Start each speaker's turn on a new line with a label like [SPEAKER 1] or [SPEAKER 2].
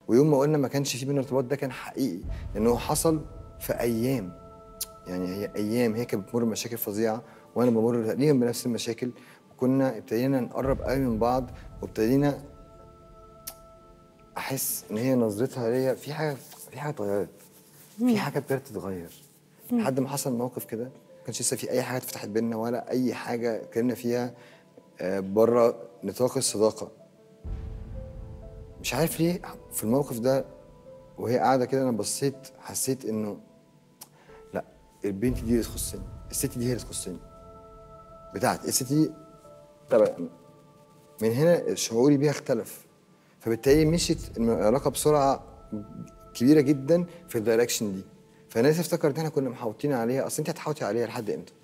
[SPEAKER 1] ويوم ما قلنا ما كانش في بينا ارتباط ده كان حقيقي لان هو حصل في ايام يعني هي ايام هي كانت بتمر بمشاكل فظيعه وانا بمر تقريبا بنفس المشاكل وكنا ابتدينا نقرب قوي من بعض وابتدينا احس ان هي نظرتها ليا في حاجه في حاجه اتغيرت في حاجه ابتدت تتغير لحد ما حصل موقف كده ما كانش لسه في اي حاجه اتفتحت بينا ولا اي حاجه اتكلمنا فيها آه، بره نطاق الصداقه مش عارف ليه في الموقف ده وهي قاعده كده انا بصيت حسيت انه لا البنت دي اللي تخصني الست دي هي اللي تخصني بتاعت الست دي تبع من هنا شعوري بيها اختلف فبالتالي مشيت العلاقه بسرعه كبيره جدا في الدايركشن دي فالناس افتكرت ان احنا كنا محاوطين عليها اصل انت هتحاوطي عليها لحد امتى؟